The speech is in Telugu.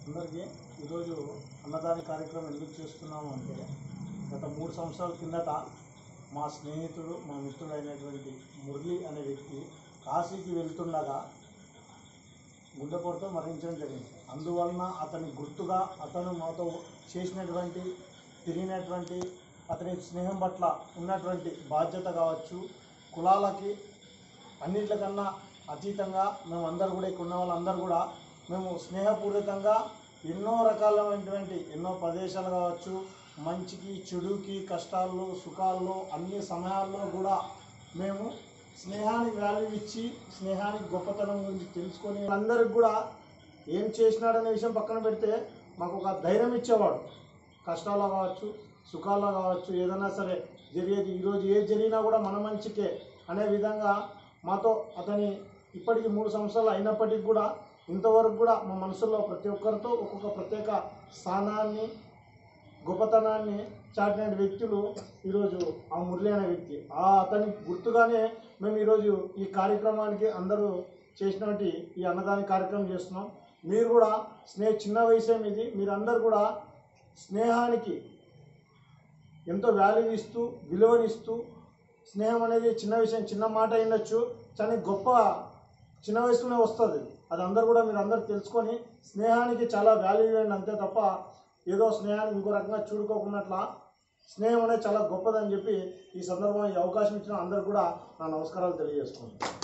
అందరికీ ఈరోజు అన్నదాని కార్యక్రమం ఎందుకు చేస్తున్నాము అంటే గత మూడు సంవత్సరాల కిందట మా స్నేహితుడు మా మిత్రుడైనటువంటి మురళి అనే వ్యక్తి కాశీకి వెళ్తుండగా గుండెపోటుతో మరణించడం జరిగింది అందువలన అతని గుర్తుగా అతను మాతో చేసినటువంటి తిరిగినటువంటి అతని స్నేహం పట్ల ఉన్నటువంటి బాధ్యత కావచ్చు కులాలకి అన్నింటికన్నా అతీతంగా మేము అందరు కూడా ఇక్కడ ఉన్న వాళ్ళందరూ కూడా మేము స్నేహపూరితంగా ఎన్నో రకాలైనటువంటి ఎన్నో ప్రదేశాలు కావచ్చు మంచికి చెడుకి కష్టాల్లో సుఖాల్లో అన్ని సమయాల్లో కూడా మేము స్నేహానికి వాల్యూ ఇచ్చి స్నేహానికి గొప్పతనం గురించి తెలుసుకొని అందరికి కూడా ఏం చేసినాడనే విషయం పక్కన పెడితే మాకు ఒక ధైర్యం ఇచ్చేవాడు కష్టాల్లో కావచ్చు సుఖాల్లో కావచ్చు ఏదైనా సరే జరిగేది ఈరోజు ఏది జరిగినా కూడా మన మంచికే అనే విధంగా మాతో అతని ఇప్పటికి మూడు సంవత్సరాలు అయినప్పటికీ కూడా ఇంతవరకు కూడా మా మనసులో ప్రతి ఒక్కరితో ఒక్కొక్క ప్రత్యేక స్థానాన్ని గొప్పతనాన్ని చాటిన వ్యక్తులు ఈరోజు ఆ మురళి అనే వ్యక్తి ఆ అతని గుర్తుగానే మేము ఈరోజు ఈ కార్యక్రమానికి అందరూ చేసినటువంటి ఈ అన్నదాని కార్యక్రమం చేస్తున్నాం మీరు కూడా స్నేహ చిన్న వయసేం ఇది మీరందరూ కూడా స్నేహానికి ఎంతో వాల్యూ ఇస్తూ విలువనిస్తూ స్నేహం అనేది చిన్న విషయం చిన్న మాట అయినచ్చు కానీ గొప్ప చిన్న వయసులోనే వస్తుంది అది అందరు కూడా మీరు అందరు తెలుసుకొని స్నేహానికి చాలా వాల్యూ ఇవ్వండి అంతే తప్ప ఏదో స్నేహానికి ఇంకో రకంగా చూడుకోకున్నట్లా స్నేహం అనేది చాలా గొప్పదని చెప్పి ఈ సందర్భంగా ఈ అవకాశం ఇచ్చిన అందరు కూడా నా నమస్కారాలు తెలియజేసుకుంటాను